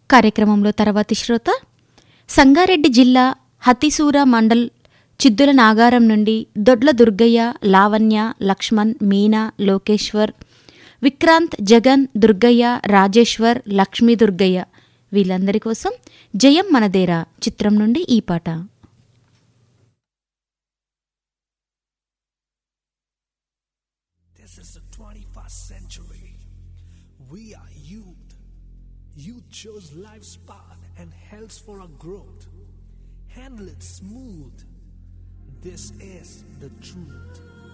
కార్యక్రమంలో తర్వాతి శ్రోత సంగారెడ్డి జిల్లా హతిసూర మండల్ చిద్దుల నాగారం నుండి దొడ్ల దుర్గయ్య లావణ్య లక్ష్మణ్ మీనా లోకేశ్వర్ విక్రాంత్ జగన్ దుర్గయ్య రాజేశ్వర్ లక్ష్మీ దుర్గయ్య వీళ్ళందరి కోసం జయం మనదేరా చిత్రం నుండి ఈ పాట This is the 21st century. We are youth. Youth chose life's path and health for our growth. Handle it smooth. This is the truth.